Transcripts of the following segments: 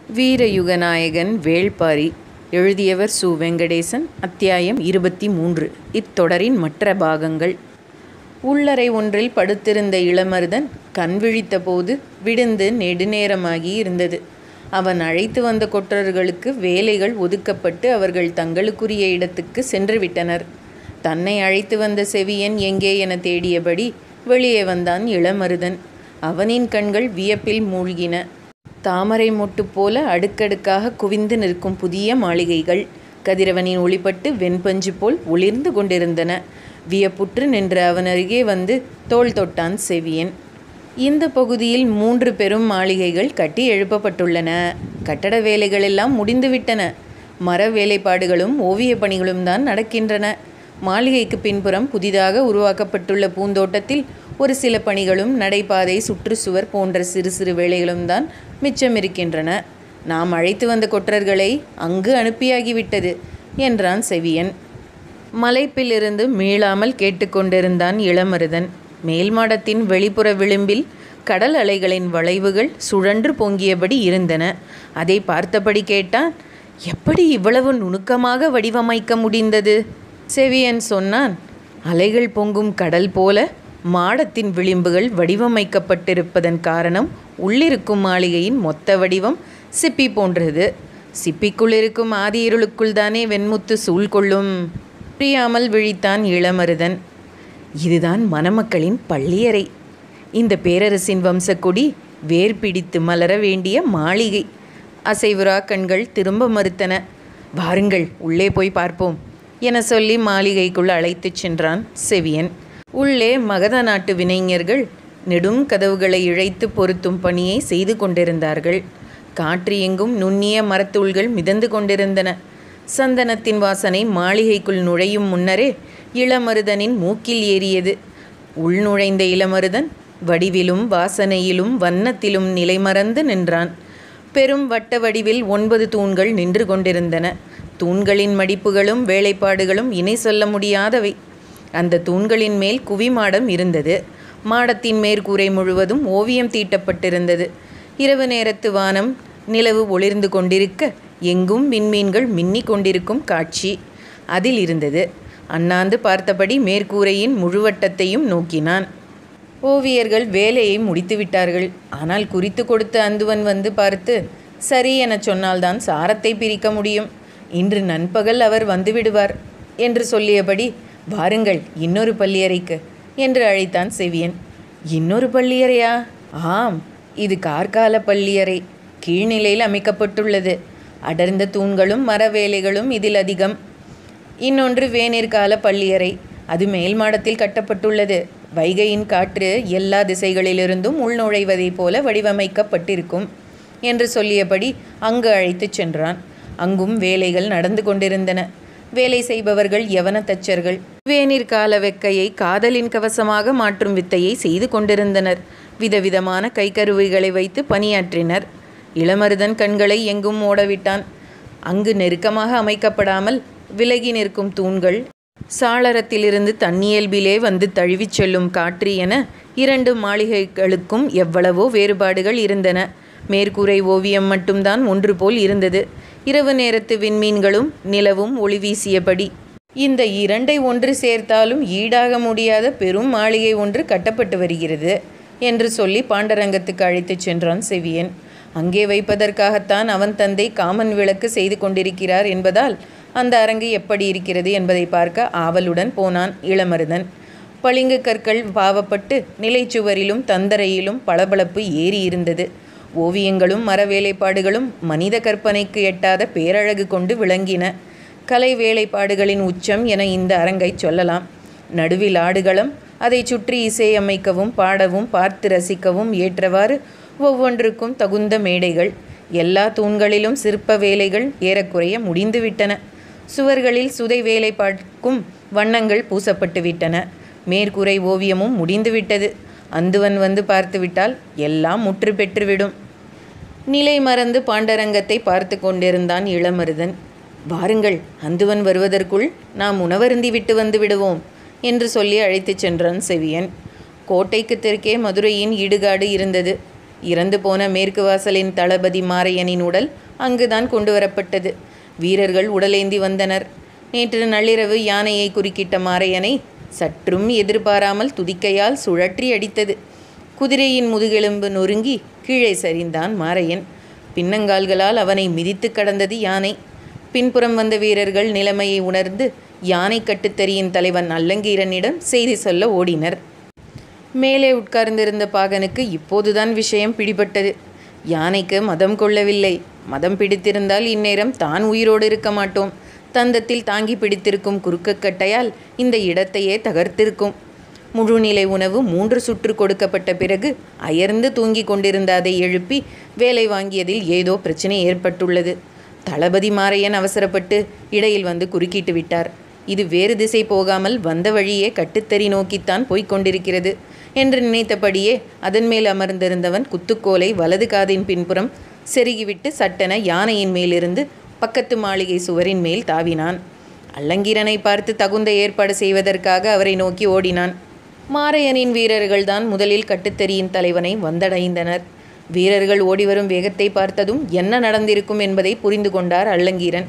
வீரயுகநாயகன் வேள்பாரி எழுதியவர் சு வெங்கடேசன் அத்தியாயம் இருபத்தி மூன்று இத்தொடரின் மற்ற பாகங்கள் உள்ளறை ஒன்றில் படுத்திருந்த இளமருதன் கண் விழித்தபோது விடுந்து நெடுநேரமாகி இருந்தது அவன் அழைத்து வந்த கொற்றர்களுக்கு வேலைகள் ஒதுக்கப்பட்டு அவர்கள் தங்களுக்குரிய இடத்துக்கு சென்று விட்டனர் தன்னை அழைத்து வந்த செவியன் எங்கே என தேடியபடி வெளியே வந்தான் இளமருதன் அவனின் கண்கள் வியப்பில் மூழ்கின தாமரை மொட்டு போல அடுக்கடுக்காக குவிந்து நிற்கும் புதிய மாளிகைகள் கதிரவனின் ஒளிப்பட்டு வெண்பஞ்சு போல் ஒளிர்ந்து கொண்டிருந்தன வியப்புற்று நின்ற அவன் அருகே வந்து தோள் தொட்டான் செவியன் இந்த பகுதியில் மூன்று பெரும் மாளிகைகள் கட்டி எழுப்பப்பட்டுள்ளன கட்டட வேலைகள் எல்லாம் முடிந்துவிட்டன மர வேலைப்பாடுகளும் ஓவியப் பணிகளும் தான் நடக்கின்றன மாளிகைக்கு பின்புறம் புதிதாக உருவாக்கப்பட்டுள்ள பூந்தோட்டத்தில் ஒரு சில பணிகளும் நடைபாதை சுற்றுச்சுவர் போன்ற சிறு சிறு வேலைகளும் தான் மிச்சம் இருக்கின்றன நாம் அழைத்து வந்த கொற்றர்களை அங்கு அனுப்பியாகிவிட்டது என்றான் செவியன் மலைப்பிலிருந்து மீளாமல் கேட்டுக்கொண்டிருந்தான் இளமருதன் மேல் மாடத்தின் வெளிப்புற விளிம்பில் கடல் அலைகளின் வளைவுகள் சுழன்று பொங்கியபடி இருந்தன அதை பார்த்தபடி கேட்டான் எப்படி இவ்வளவு நுணுக்கமாக வடிவமைக்க முடிந்தது செவியன் சொன்னான் அலைகள் பொங்கும் கடல் போல மாடத்தின் விளிம்புகள் வடிவமைக்கப்பட்டிருப்பதன் காரணம் உள்ளிருக்கும் மாளிகையின் மொத்த வடிவம் சிப்பி போன்றது சிப்பிக்குள் இருக்கும் ஆதி இருளுக்குள் தானே வெண்முத்து சூழ் கொள்ளும் புரியாமல் விழித்தான் இளமருதன் இதுதான் மணமக்களின் பள்ளியறை இந்த பேரரசின் வம்சக்கொடி வேர் பிடித்து மலர வேண்டிய மாளிகை அசைவுரா கண்கள் திரும்ப மறுத்தன வாருங்கள் உள்ளே போய் பார்ப்போம் என சொல்லி மாளிகைக்குள் அழைத்துச் சென்றான் செவியன் உள்ளே மகத நாட்டு வினைஞர்கள் நெடும் கதவுகளை இழைத்து பொருத்தும் பணியை செய்து கொண்டிருந்தார்கள் காற்று எங்கும் நுண்ணிய மரத்தூள்கள் மிதந்து கொண்டிருந்தன சந்தனத்தின் வாசனை மாளிகைக்குள் நுழையும் முன்னரே இளமருதனின் மூக்கில் ஏறியது உள் நுழைந்த இளமருதன் வடிவிலும் வாசனையிலும் வண்ணத்திலும் நிலைமறந்து நின்றான் பெரும் வட்ட வடிவில் ஒன்பது தூண்கள் நின்று கொண்டிருந்தன தூண்களின் மடிப்புகளும் வேலைப்பாடுகளும் இணை சொல்ல முடியாதவை அந்த தூண்களின் மேல் குவிமாடம் இருந்தது மாடத்தின் மேற்கூரை முழுவதும் ஓவியம் தீட்டப்பட்டிருந்தது இரவு நேரத்து வானம் நிலவு ஒளிர்ந்து கொண்டிருக்க எங்கும் விண்மீன்கள் மின்னிக் கொண்டிருக்கும் காட்சி அதில் இருந்தது அண்ணாந்து பார்த்தபடி மேற்கூரையின் முழுவட்டத்தையும் நோக்கினான் ஓவியர்கள் வேலையை முடித்துவிட்டார்கள் ஆனால் குறித்து கொடுத்த அந்துவன் வந்து பார்த்து சரி எனச் சொன்னால்தான் சாரத்தை பிரிக்க முடியும் இன்று நண்பகல் அவர் வந்துவிடுவார் என்று சொல்லியபடி வாருங்கள் இன்னொரு பள்ளியறைக்கு என்று அழைத்தான் செவியன் இன்னொரு பள்ளியறையா ஆம் இது கார்கால பள்ளியறை கீழ்நிலையில் அமைக்கப்பட்டுள்ளது அடர்ந்த தூண்களும் மர வேலைகளும் இதில் அதிகம் இன்னொன்று வேநீர்கால பள்ளியறை அது மேல் மாடத்தில் கட்டப்பட்டுள்ளது வைகையின் காற்று எல்லா திசைகளிலிருந்தும் உள்நுழைவதைப் போல வடிவமைக்கப்பட்டிருக்கும் என்று சொல்லியபடி அங்கு அழைத்துச் சென்றான் அங்கும் வேலைகள் நடந்து கொண்டிருந்தன வேலை செய்பவர்கள் யவன தச்சர்கள் வேநீர் கால வெக்கையை காதலின் கவசமாக மாற்றும் வித்தையை செய்து கொண்டிருந்தனர் விதவிதமான கைக்கருவிகளை வைத்து பணியாற்றினர் இளமருதன் கண்களை எங்கும் ஓடவிட்டான் அங்கு நெருக்கமாக அமைக்கப்படாமல் விலகி நிற்கும் தூண்கள் சாளரத்திலிருந்து தன்னியல்பிலே வந்து தழுவிச் செல்லும் காற்று என இரண்டு மாளிகைகளுக்கும் எவ்வளவோ வேறுபாடுகள் இருந்தன மேற்கூரை ஓவியம் மட்டும்தான் ஒன்று போல் இருந்தது இரவு நேரத்து விண்மீன்களும் நிலவும் ஒளி வீசியபடி இந்த இரண்டை ஒன்று சேர்த்தாலும் ஈடாக முடியாத பெரும் மாளிகை ஒன்று கட்டப்பட்டு வருகிறது என்று சொல்லி பாண்டரங்கத்துக்கு அழைத்துச் சென்றான் செவியன் அங்கே வைப்பதற்காகத்தான் அவன் தந்தை காமன் விளக்கு செய்து கொண்டிருக்கிறார் என்பதால் அந்த அரங்கு எப்படி இருக்கிறது என்பதை பார்க்க ஆவலுடன் போனான் இளமருதன் பளிங்கு கற்கள் பாவப்பட்டு நிலைச்சுவரிலும் தந்தரையிலும் பளபளப்பு ஏறி இருந்தது ஓவியங்களும் மர வேலைப்பாடுகளும் மனித கற்பனைக்கு எட்டாத பேரழகு கொண்டு விளங்கின கலை வேலைப்பாடுகளின் உச்சம் என இந்த அரங்கை சொல்லலாம் நடுவில் ஆடுகளம் அதை சுற்றி இசையமைக்கவும் பாடவும் பார்த்து ரசிக்கவும் ஏற்றவாறு ஒவ்வொன்றுக்கும் தகுந்த மேடைகள் எல்லா தூண்களிலும் சிற்ப வேலைகள் ஏறக்குறைய முடிந்துவிட்டன சுவர்களில் சுதை வேலைப்பாட்கும் வண்ணங்கள் பூசப்பட்டு விட்டன மேற்கூரை ஓவியமும் முடிந்துவிட்டது அந்துவன் வந்து பார்த்துவிட்டால் எல்லாம் முற்று பெற்றுவிடும் நிலை மறந்து பாண்டரங்கத்தை பார்த்து கொண்டிருந்தான் இளமருதன் வாருங்கள் அந்துவன் வருவதற்குள் நாம் உணவருந்தி விட்டு வந்து விடுவோம் என்று சொல்லி அழைத்துச் சென்றான் செவியன் கோட்டைக்கு தெற்கே மதுரையின் இடுகாடு இருந்தது இறந்து போன மேற்கு வாசலின் தளபதி மாரையனின் உடல் அங்குதான் கொண்டு வரப்பட்டது வீரர்கள் உடலேந்தி வந்தனர் நேற்று நள்ளிரவு யானையை குறுக்கிட்ட மாரையனை சற்றும் எதிர்பாராமல் துதிக்கையால் சுழற்றி அடித்தது குதிரையின் முதுகெலும்பு நொறுங்கி கீழே சரிந்தான் மாரையன் பின்னங்கால்களால் அவனை மிதித்து கடந்தது யானை பின்புறம் வந்த வீரர்கள் நிலைமையை உணர்ந்து யானை கட்டுத்தறியின் தலைவன் அல்லங்கீரனிடம் செய்தி சொல்ல ஓடினர் மேலே உட்கார்ந்திருந்த பாகனுக்கு இப்போதுதான் விஷயம் பிடிபட்டது யானைக்கு மதம் கொள்ளவில்லை மதம் பிடித்திருந்தால் இந்நேரம் தான் உயிரோடு இருக்க மாட்டோம் தந்தத்தில் தாங்கி பிடித்திருக்கும் குறுக்கக்கட்டையால் இந்த இடத்தையே தகர்த்திருக்கும் முழுநிலை உணவு மூன்று சுற்று கொடுக்கப்பட்ட பிறகு அயர்ந்து தூங்கிக் கொண்டிருந்த அதை எழுப்பி வேலை வாங்கியதில் ஏதோ பிரச்சனை ஏற்பட்டுள்ளது தளபதி மாரையன் அவசரப்பட்டு இடையில் வந்து குறுக்கிட்டு விட்டார் இது வேறு திசை போகாமல் வந்த வழியே கட்டுத்தறி நோக்கித்தான் போய்க் கொண்டிருக்கிறது என்று நினைத்தபடியே அதன் மேல் அமர்ந்திருந்தவன் குத்துக்கோலை வலது காதின் பின்புறம் செருகிவிட்டு சட்டென யானையின் மேலிருந்து பக்கத்து மாளிகை சுவரின் மேல் தாவினான் அல்லங்கீரனை பார்த்து தகுந்த ஏற்பாடு செய்வதற்காக அவரை நோக்கி ஓடினான் மாரையனின் வீரர்கள்தான் முதலில் கட்டுத்தறியின் தலைவனை வந்தடைந்தனர் வீரர்கள் ஓடிவரும் வேகத்தை பார்த்ததும் என்ன நடந்திருக்கும் என்பதை புரிந்து கொண்டார் அல்லங்கீரன்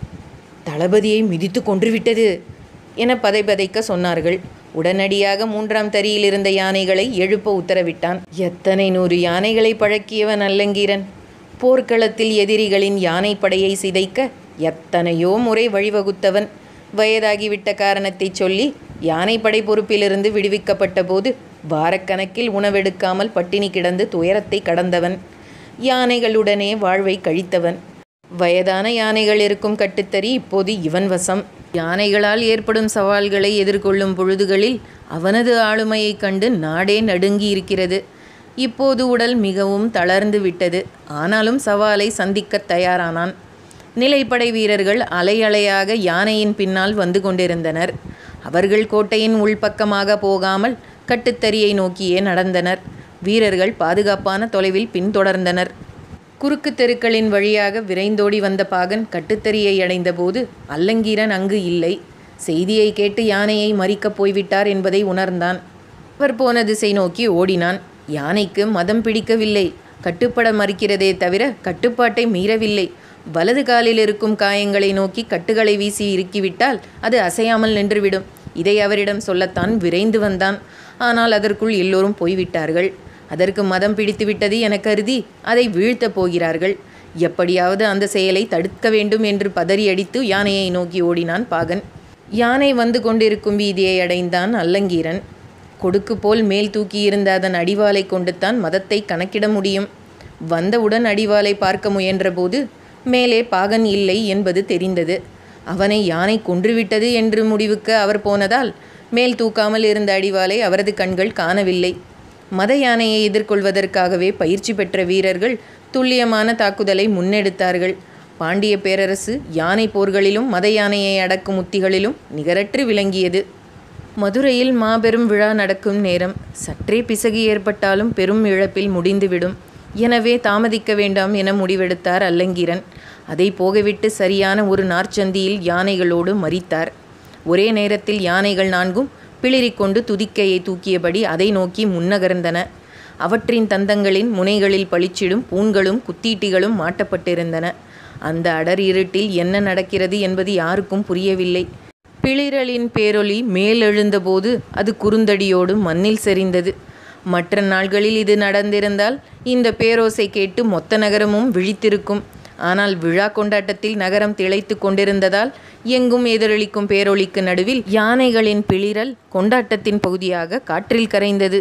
தளபதியை மிதித்து கொன்றுவிட்டது என பதைபதைக்க சொன்னார்கள் உடனடியாக மூன்றாம் தரியில் இருந்த யானைகளை எழுப்ப உத்தரவிட்டான் எத்தனை நூறு யானைகளை பழக்கியவன் அல்லங்கீரன் போர்க்களத்தில் எதிரிகளின் யானை படையை சிதைக்க எத்தனையோ முறை வழிவகுத்தவன் வயதாகிவிட்ட காரணத்தை சொல்லி யானைப்படை பொறுப்பிலிருந்து விடுவிக்கப்பட்ட போது வாரக்கணக்கில் உணவெடுக்காமல் பட்டினி கிடந்து துயரத்தை கடந்தவன் யானைகளுடனே வாழ்வை கழித்தவன் வயதான யானைகள் இருக்கும் கட்டுத்தறி இப்போது இவன் வசம் யானைகளால் ஏற்படும் சவால்களை எதிர்கொள்ளும் பொழுதுகளில் அவனது ஆளுமையைக் கண்டு நாடே நடுங்கி இருக்கிறது இப்போது உடல் மிகவும் தளர்ந்து விட்டது ஆனாலும் சவாலை சந்திக்கத் தயாரானான் நிலைப்படை வீரர்கள் அலை அலையாக யானையின் பின்னால் வந்து கொண்டிருந்தனர் அவர்கள் கோட்டையின் உள்பக்கமாக போகாமல் கட்டுத்தறியை நோக்கியே நடந்தனர் வீரர்கள் பாதுகாப்பான தொலைவில் பின்தொடர்ந்தனர் குறுக்கு தெருக்களின் வழியாக விரைந்தோடி வந்த பாகன் கட்டுத்தறியை அடைந்தபோது அல்லங்கீரன் அங்கு இல்லை செய்தியை கேட்டு யானையை மறிக்கப் போய்விட்டார் என்பதை உணர்ந்தான் அவர் போன திசை நோக்கி ஓடினான் யானைக்கு மதம் பிடிக்கவில்லை கட்டுப்பட மறுக்கிறதே தவிர கட்டுப்பாட்டை மீறவில்லை வலது காலில் இருக்கும் காயங்களை நோக்கி கட்டுகளை வீசி இறுக்கிவிட்டால் அது அசையாமல் நின்றுவிடும் இதை அவரிடம் சொல்லத்தான் விரைந்து வந்தான் ஆனால் அதற்குள் எல்லோரும் போய்விட்டார்கள் அதற்கு மதம் பிடித்துவிட்டது என கருதி அதை வீழ்த்தப் போகிறார்கள் எப்படியாவது அந்த செயலை தடுக்க வேண்டும் என்று பதறியடித்து யானையை நோக்கி ஓடினான் பாகன் யானை வந்து கொண்டிருக்கும் வீதியை அடைந்தான் அல்லங்கீரன் கொடுக்கு போல் மேல் தூக்கியிருந்த அதன் அடிவாலை கொண்டுத்தான் மதத்தை கணக்கிட முடியும் வந்தவுடன் அடிவாலை பார்க்க முயன்றபோது மேலே பாகன் இல்லை என்பது தெரிந்தது அவனை யானை கொன்றுவிட்டது என்று முடிவுக்கு அவர் போனதால் மேல் தூக்காமல் இருந்த அடிவாலை அவரது கண்கள் காணவில்லை மத யானையை எதிர்கொள்வதற்காகவே பயிற்சி பெற்ற வீரர்கள் துல்லியமான தாக்குதலை முன்னெடுத்தார்கள் பாண்டிய பேரரசு யானை போர்களிலும் மத யானையை அடக்கும் உத்திகளிலும் நிகரற்று விளங்கியது மதுரையில் மாபெரும் விழா நடக்கும் நேரம் சற்றே பிசகி ஏற்பட்டாலும் பெரும் இழப்பில் முடிந்துவிடும் எனவே தாமதிக்க வேண்டாம் என முடிவெடுத்தார் அல்லங்கீரன் அதை போகவிட்டு சரியான ஒரு நார்ச்சந்தியில் யானைகளோடு மறித்தார் ஒரே நேரத்தில் யானைகள் நான்கும் பிளிரிக்கொண்டு துதிக்கையை தூக்கியபடி அதை நோக்கி முன்னகர்ந்தன அவற்றின் தந்தங்களின் முனைகளில் பளிச்சிடும் பூண்களும் குத்தீட்டிகளும் மாட்டப்பட்டிருந்தன அந்த அடர் இருட்டில் என்ன நடக்கிறது என்பது யாருக்கும் புரியவில்லை பிளிரலின் பேரொலி மேலெழுந்தபோது அது குறுந்தடியோடு மண்ணில் செறிந்தது மற்ற நாள்களில் இது நடந்திருந்தால் இந்த பேரோசை கேட்டு மொத்த நகரமும் விழித்திருக்கும் ஆனால் விழா கொண்டாட்டத்தில் நகரம் திளைத்து கொண்டிருந்ததால் எங்கும் எதிரொலிக்கும் பேரொலிக்கு நடுவில் யானைகளின் பிளிரல் கொண்டாட்டத்தின் பகுதியாக காற்றில் கரைந்தது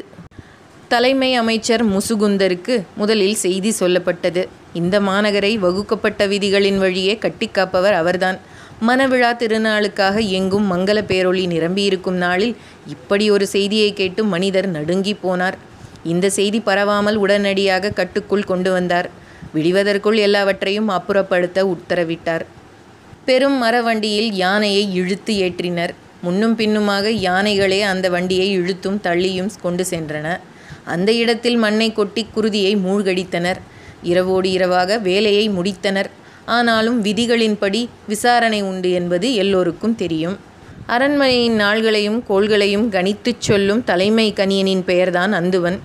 தலைமை அமைச்சர் முசுகுந்தருக்கு முதலில் செய்தி சொல்லப்பட்டது இந்த மாநகரை வகுக்கப்பட்ட விதிகளின் வழியே கட்டிக்காப்பவர் அவர்தான் மணவிழா திருநாளுக்காக எங்கும் மங்கள பேரொளி நிரம்பியிருக்கும் நாளில் இப்படி ஒரு செய்தியை கேட்டு மனிதர் நடுங்கி போனார் இந்த செய்தி பரவாமல் உடனடியாக கட்டுக்குள் கொண்டு வந்தார் விடிவதற்குள் எல்லாவற்றையும் அப்புறப்படுத்த உத்தரவிட்டார் பெரும் மர வண்டியில் யானையை இழுத்து ஏற்றினர் முன்னும் பின்னுமாக யானைகளே அந்த வண்டியை இழுத்தும் தள்ளியும் கொண்டு சென்றன அந்த இடத்தில் மண்ணை கொட்டி குருதியை மூழ்கடித்தனர் இரவோடு இரவாக வேலையை முடித்தனர் ஆனாலும் விதிகளின்படி விசாரணை உண்டு என்பது எல்லோருக்கும் தெரியும் அரண்மனையின் நாள்களையும் கோள்களையும் கணித்துச் சொல்லும் தலைமை கணியனின் பெயர்தான் அந்துவன்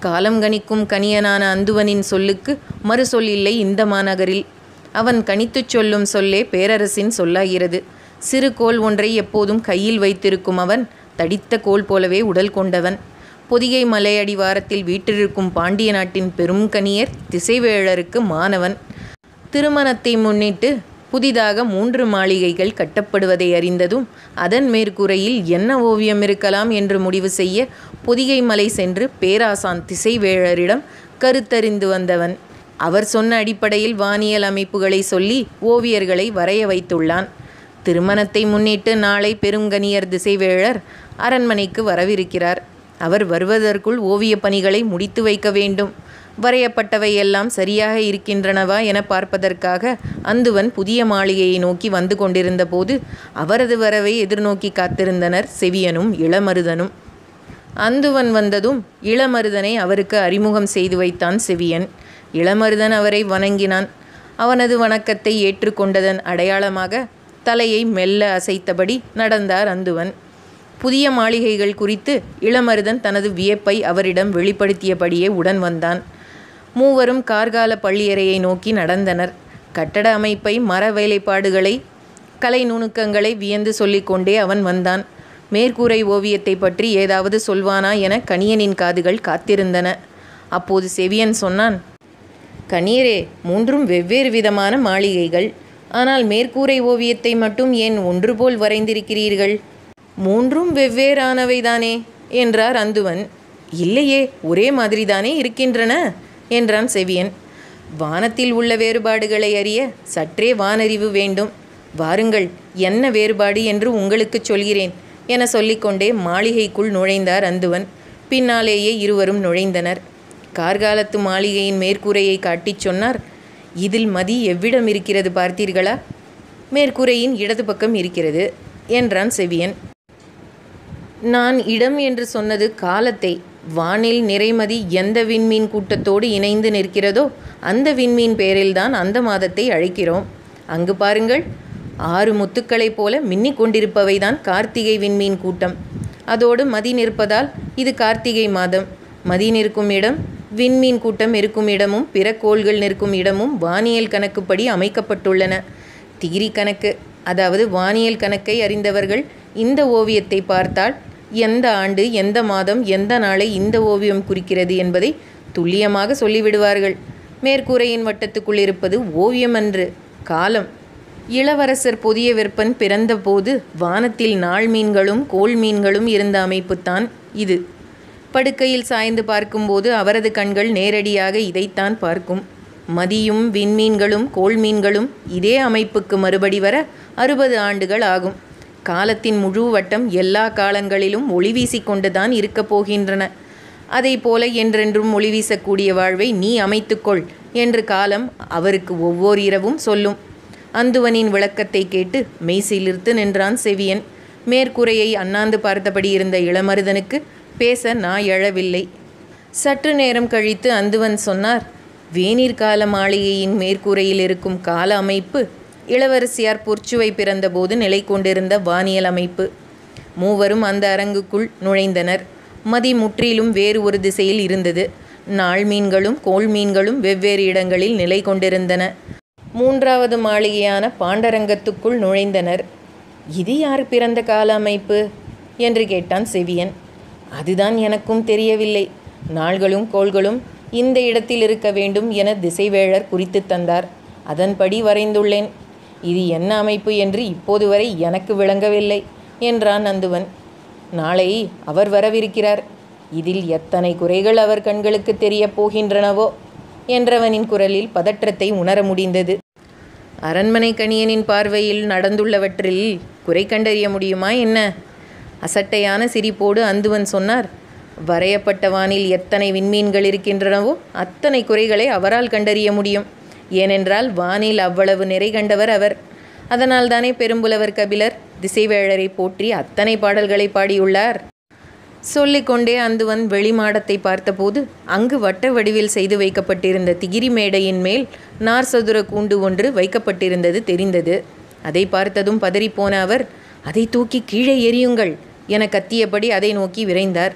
காலம் கணிக்கும் கணியனான அந்துவனின் சொல்லுக்கு மறுசொல் இல்லை இந்த மாநகரில் அவன் கணித்துச் சொல்லும் சொல்லே பேரரசின் சொல்லாகிறது சிறு கோல் ஒன்றை எப்போதும் கையில் வைத்திருக்கும் அவன் தடித்த கோல் போலவே உடல் கொண்டவன் பொதிகை மலையடிவாரத்தில் வீற்றிருக்கும் பாண்டிய நாட்டின் பெரும் கணியர் திசைவேழருக்கு மாணவன் திருமணத்தை முன்னிட்டு புதிதாக மூன்று மாளிகைகள் கட்டப்படுவதை அறிந்ததும் அதன் மேற்கூரையில் என்ன ஓவியம் இருக்கலாம் என்று முடிவு செய்ய பொதிகை மலை சென்று பேராசான் திசைவேழரிடம் கருத்தறிந்து வந்தவன் அவர் சொன்ன அடிப்படையில் வானியல் அமைப்புகளை சொல்லி ஓவியர்களை வரைய வைத்துள்ளான் திருமணத்தை முன்னிட்டு நாளை பெருங்கனியர் திசைவேழர் அரண்மனைக்கு வரவிருக்கிறார் அவர் வருவதற்குள் ஓவியப் பணிகளை முடித்து வைக்க வேண்டும் வரையப்பட்டவை எல்லாம் சரியாக இருக்கின்றனவா என பார்ப்பதற்காக அந்துவன் புதிய மாளிகையை நோக்கி வந்து கொண்டிருந்த போது அவரது வரவை எதிர்நோக்கி காத்திருந்தனர் செவியனும் இளமருதனும் அந்துவன் வந்ததும் இளமருதனை அவருக்கு அறிமுகம் செய்து வைத்தான் செவியன் இளமருதன் அவரை வணங்கினான் அவனது வணக்கத்தை ஏற்றுக்கொண்டதன் அடையாளமாக தலையை மெல்ல அசைத்தபடி நடந்தார் அந்துவன் புதிய மாளிகைகள் குறித்து இளமருதன் தனது வியப்பை அவரிடம் வெளிப்படுத்தியபடியே உடன் வந்தான் மூவரும் கார்கால பள்ளியறையை நோக்கி நடந்தனர் கட்டட அமைப்பை மர வேலைப்பாடுகளை கலை நுணுக்கங்களை வியந்து சொல்லிக்கொண்டே அவன் வந்தான் மேற்கூரை ஓவியத்தை பற்றி ஏதாவது சொல்வானா என கணியனின் காதுகள் காத்திருந்தன அப்போது செவியன் சொன்னான் கணியரே மூன்றும் வெவ்வேறு விதமான மாளிகைகள் ஆனால் மேற்கூரை ஓவியத்தை மட்டும் ஏன் ஒன்று போல் வரைந்திருக்கிறீர்கள் மூன்றும் வெவ்வேறானவைதானே என்றார் அந்துவன் இல்லையே ஒரே மாதிரிதானே இருக்கின்றன என்றான் செவியன் வானத்தில் உள்ள வேறுபாடுகளை அறிய சற்றே வானறிவு வேண்டும் வாருங்கள் என்ன வேறுபாடு என்று உங்களுக்குச் சொல்கிறேன் என சொல்லிக்கொண்டே மாளிகைக்குள் நுழைந்தார் அந்துவன் பின்னாலேயே இருவரும் நுழைந்தனர் கார்காலத்து மாளிகையின் மேற்கூரையை காட்டிச் சொன்னார் இதில் மதி எவ்விடம் இருக்கிறது பார்த்தீர்களா மேற்கூரையின் இடது பக்கம் இருக்கிறது என்றான் செவியன் நான் இடம் என்று சொன்னது காலத்தை வானில் நிறைமதி எந்த விண்மீன் கூட்டத்தோடு இணைந்து நிற்கிறதோ அந்த விண்மீன் பேரில்தான் அந்த மாதத்தை அழைக்கிறோம் அங்கு பாருங்கள் ஆறு முத்துக்களைப் போல மின்னிக் கொண்டிருப்பவைதான் கார்த்திகை விண்மீன் கூட்டம் அதோடு மதி நிற்பதால் இது கார்த்திகை மாதம் மதி நிற்கும் இடம் விண்மீன் கூட்டம் இருக்கும் இடமும் பிற கோள்கள் நிற்கும் இடமும் வானியல் கணக்குப்படி அமைக்கப்பட்டுள்ளன திகிரி கணக்கு அதாவது வானியல் கணக்கை அறிந்தவர்கள் இந்த ஓவியத்தை பார்த்தால் எந்த ஆண்டு எந்த மாதம் எந்த நாளை இந்த ஓவியம் குறிக்கிறது என்பதை துல்லியமாக சொல்லிவிடுவார்கள் மேற்கூரையின் வட்டத்துக்குள் இருப்பது ஓவியம் அன்று காலம் இளவரசர் புதிய விற்பன் பிறந்தபோது வானத்தில் நாள் மீன்களும் கோள் மீன்களும் இருந்த அமைப்புத்தான் இது படுக்கையில் சாய்ந்து பார்க்கும்போது அவரது கண்கள் நேரடியாக இதைத்தான் பார்க்கும் மதியும் விண்மீன்களும் கோள் மீன்களும் இதே அமைப்புக்கு மறுபடி வர அறுபது ஆண்டுகள் ஆகும் காலத்தின் முழு வட்டம் எல்லா காலங்களிலும் ஒளி வீசிக்கொண்டுதான் இருக்கப் போகின்றன அதை போல என்றென்றும் ஒளி வீசக்கூடிய வாழ்வை நீ அமைத்துக்கொள் என்று காலம் அவருக்கு ஒவ்வொரு இரவும் சொல்லும் அந்துவனின் விளக்கத்தை கேட்டு மெய்சிலிர்த்து நின்றான் செவியன் மேற்கூரையை அண்ணாந்து பார்த்தபடி இருந்த இளமருதனுக்கு பேச நான் எழவில்லை சற்று நேரம் கழித்து அந்துவன் சொன்னார் வேநீர் கால மாளிகையின் மேற்கூரையில் இருக்கும் கால அமைப்பு இளவரசியார் பொற்சுவை பிறந்தபோது நிலை கொண்டிருந்த வானியல் அமைப்பு மூவரும் அந்த அரங்குக்குள் நுழைந்தனர் மதி முற்றிலும் வேறு ஒரு திசையில் இருந்தது நாள் மீன்களும் கோள் மீன்களும் வெவ்வேறு இடங்களில் நிலை கொண்டிருந்தன மூன்றாவது மாளிகையான பாண்டரங்கத்துக்குள் நுழைந்தனர் இது யார் பிறந்த கால அமைப்பு என்று கேட்டான் செவியன் அதுதான் எனக்கும் தெரியவில்லை நாள்களும் கோள்களும் இந்த இடத்தில் இருக்க வேண்டும் என திசைவேழர் குறித்து தந்தார் அதன்படி வரைந்துள்ளேன் இது என்ன அமைப்பு என்று இப்போது வரை எனக்கு விளங்கவில்லை என்றான் நந்துவன் நாளை அவர் வரவிருக்கிறார் இதில் எத்தனை குறைகள் அவர் கண்களுக்கு தெரியப் போகின்றனவோ என்றவனின் குரலில் பதற்றத்தை உணர முடிந்தது அரண்மனை கணியனின் பார்வையில் நடந்துள்ளவற்றில் குறை கண்டறிய முடியுமா என்ன அசட்டையான சிரிப்போடு அந்துவன் சொன்னார் வரையப்பட்ட வானில் எத்தனை விண்மீன்கள் இருக்கின்றனவோ அத்தனை குறைகளை அவரால் கண்டறிய முடியும் ஏனென்றால் வானில் அவ்வளவு நிறை கண்டவர் அவர் அதனால்தானே பெரும்புலவர் கபிலர் திசைவேழரை போற்றி அத்தனை பாடல்களை பாடியுள்ளார் சொல்லிக்கொண்டே அந்துவன் வெளிமாடத்தை பார்த்தபோது அங்கு வட்ட வடிவில் செய்து வைக்கப்பட்டிருந்த திகிரி மேடையின் மேல் நார் சதுர கூண்டு ஒன்று வைக்கப்பட்டிருந்தது தெரிந்தது அதை பார்த்ததும் பதறிப்போன அவர் அதை தூக்கி கீழே எறியுங்கள் என கத்தியபடி அதை நோக்கி விரைந்தார்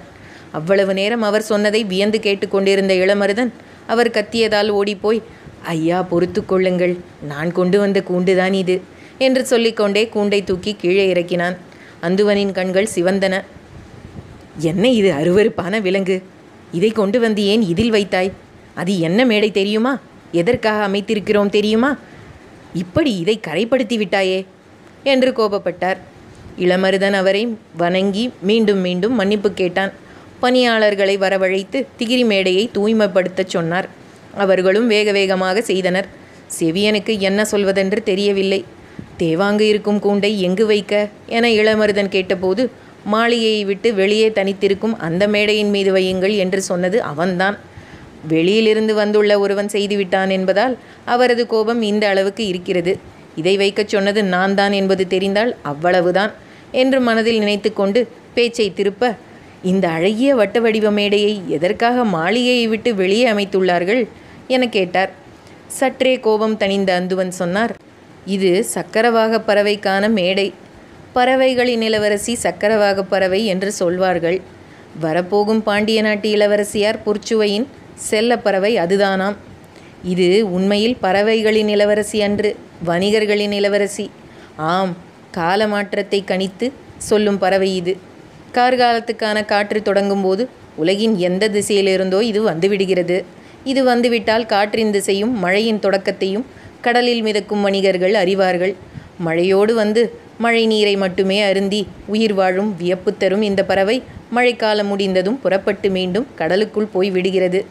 அவ்வளவு நேரம் அவர் சொன்னதை வியந்து கேட்டுக்கொண்டிருந்த இளமருதன் அவர் கத்தியதால் ஓடிப்போய் ஐயா பொறுத்து கொள்ளுங்கள் நான் கொண்டு வந்த கூண்டுதான் இது என்று சொல்லிக்கொண்டே கூண்டை தூக்கி கீழே இறக்கினான் அந்துவனின் கண்கள் சிவந்தன என்ன இது அருவருப்பான விலங்கு இதை கொண்டு வந்து ஏன் இதில் வைத்தாய் அது என்ன மேடை தெரியுமா எதற்காக அமைத்திருக்கிறோம் தெரியுமா இப்படி இதை கரைப்படுத்தி விட்டாயே என்று கோபப்பட்டார் இளமருதன் அவரை வணங்கி மீண்டும் மீண்டும் மன்னிப்பு கேட்டான் பணியாளர்களை வரவழைத்து திகிரி மேடையை தூய்மைப்படுத்தச் சொன்னார் அவர்களும் வேக வேகமாக செய்தனர் செவியனுக்கு என்ன சொல்வதென்று தெரியவில்லை தேவாங்கு இருக்கும் கூண்டை எங்கு வைக்க என இளமருதன் கேட்டபோது மாளிகையை விட்டு வெளியே தனித்திருக்கும் அந்த மேடையின் மீது வையுங்கள் என்று சொன்னது அவன்தான் வெளியிலிருந்து வந்துள்ள ஒருவன் செய்துவிட்டான் என்பதால் அவரது கோபம் இந்த அளவுக்கு இருக்கிறது இதை வைக்கச் சொன்னது நான் தான் என்பது தெரிந்தால் அவ்வளவுதான் என்று மனதில் நினைத்து கொண்டு பேச்சை திருப்ப இந்த அழகிய வட்ட வடிவ மேடையை எதற்காக மாளிகையை விட்டு வெளியே அமைத்துள்ளார்கள் என கேட்டார் சற்றே கோபம் தணிந்த அந்துவன் சொன்னார் இது சக்கரவாக பறவைக்கான மேடை பறவைகளின் இளவரசி சக்கரவாக பறவை என்று சொல்வார்கள் வரப்போகும் பாண்டிய நாட்டு இளவரசியார் பொற்சுவையின் செல்ல பறவை அதுதானாம் இது உண்மையில் பறவைகளின் இளவரசி அன்று வணிகர்களின் இளவரசி ஆம் கால மாற்றத்தை கணித்து சொல்லும் பறவை இது கார்காலத்துக்கான காற்று தொடங்கும் போது உலகின் எந்த திசையிலிருந்தோ இது வந்துவிடுகிறது இது வந்துவிட்டால் காற்றின் திசையும் மழையின் தொடக்கத்தையும் கடலில் மிதக்கும் வணிகர்கள் அறிவார்கள் மழையோடு வந்து மழை நீரை மட்டுமே அருந்தி உயிர் வாழும் வியப்பு தரும் இந்த பறவை மழைக்காலம் முடிந்ததும் புறப்பட்டு மீண்டும் கடலுக்குள் போய் விடுகிறது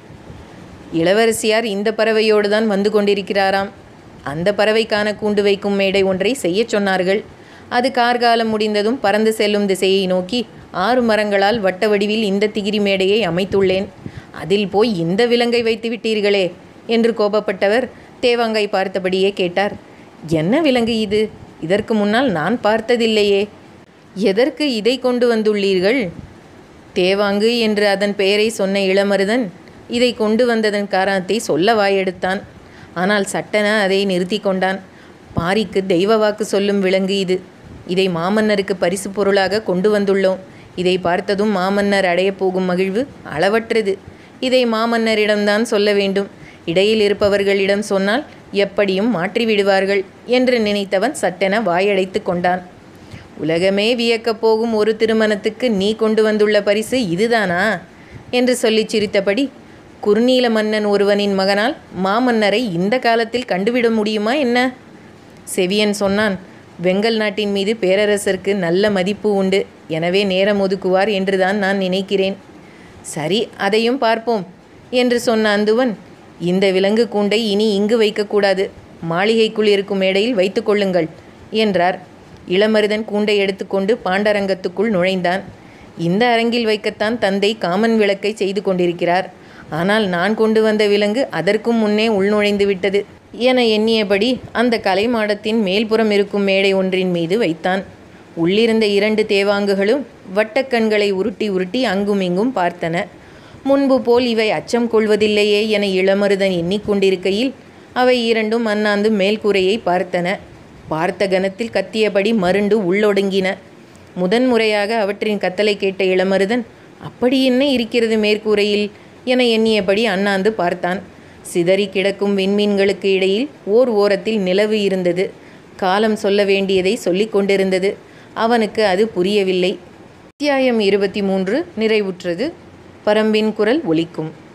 இளவரசியார் இந்த பறவையோடு தான் வந்து கொண்டிருக்கிறாராம் அந்த பறவைக்கான கூண்டு வைக்கும் மேடை ஒன்றை செய்யச் சொன்னார்கள் அது கார்காலம் முடிந்ததும் பறந்து செல்லும் திசையை நோக்கி ஆறு மரங்களால் வட்ட வடிவில் இந்த திகிரி மேடையை அமைத்துள்ளேன் அதில் போய் இந்த விலங்கை வைத்து விட்டீர்களே என்று கோபப்பட்டவர் தேவாங்காய் பார்த்தபடியே கேட்டார் என்ன விலங்கு இது இதற்கு முன்னால் நான் பார்த்ததில்லையே எதற்கு இதை கொண்டு வந்துள்ளீர்கள் தேவாங்கு என்று அதன் பெயரை சொன்ன இளமருதன் இதை கொண்டு வந்ததன் காரணத்தை சொல்ல வாயெடுத்தான் ஆனால் சட்டென அதை நிறுத்தி கொண்டான் பாரிக்கு தெய்வ வாக்கு சொல்லும் விலங்கு இது இதை மாமன்னருக்கு பரிசு பொருளாக கொண்டு வந்துள்ளோம் இதை பார்த்ததும் மாமன்னர் அடையப் போகும் மகிழ்வு அளவற்றது இதை மாமன்னரிடம்தான் சொல்ல வேண்டும் இடையில் இருப்பவர்களிடம் சொன்னால் எப்படியும் மாற்றி விடுவார்கள் என்று நினைத்தவன் சட்டென வாயடைத்து கொண்டான் உலகமே வியக்கப் போகும் ஒரு திருமணத்துக்கு நீ கொண்டு வந்துள்ள பரிசு இதுதானா என்று சொல்லிச் சிரித்தபடி குறுநீல மன்னன் ஒருவனின் மகனால் மாமன்னரை இந்த காலத்தில் கண்டுவிட முடியுமா என்ன செவியன் சொன்னான் வெங்கல் நாட்டின் மீது பேரரசருக்கு நல்ல மதிப்பு உண்டு எனவே நேரம் ஒதுக்குவார் என்றுதான் நான் நினைக்கிறேன் சரி அதையும் பார்ப்போம் என்று சொன்ன அந்துவன் இந்த விலங்கு கூண்டை இனி இங்கு வைக்கக்கூடாது மாளிகைக்குள் இருக்கும் மேடையில் வைத்துக் கொள்ளுங்கள் என்றார் இளமருதன் கூண்டை எடுத்துக்கொண்டு பாண்டரங்கத்துக்குள் நுழைந்தான் இந்த அரங்கில் வைக்கத்தான் தந்தை காமன் விளக்கை செய்து கொண்டிருக்கிறார் ஆனால் நான் கொண்டு வந்த விலங்கு அதற்கும் முன்னே உள்நுழைந்து விட்டது என எண்ணியபடி அந்த கலைமாடத்தின் மேல்புறம் இருக்கும் மேடை ஒன்றின் மீது வைத்தான் உள்ளிருந்த இரண்டு தேவாங்குகளும் வட்டக்கண்களை உருட்டி உருட்டி அங்குமிங்கும் பார்த்தன முன்பு போல் இவை அச்சம் கொள்வதில்லையே என இளமருதன் எண்ணிக்கொண்டிருக்கையில் அவை இரண்டும் அண்ணாந்து மேல்கூரையை பார்த்தன பார்த்த கணத்தில் கத்தியபடி மருண்டு உள்ளொடுங்கின முதன்முறையாக அவற்றின் கத்தலை கேட்ட இளமருதன் அப்படி என்ன இருக்கிறது மேற்கூரையில் என எண்ணியபடி அண்ணாந்து பார்த்தான் சிதறி கிடக்கும் விண்மீன்களுக்கு இடையில் ஓர் ஓரத்தில் நிலவு இருந்தது காலம் சொல்ல வேண்டியதை சொல்லிக் கொண்டிருந்தது அவனுக்கு அது புரியவில்லை அத்தியாயம் இருபத்தி மூன்று நிறைவுற்றது பரம்பின் குரல் ஒலிக்கும்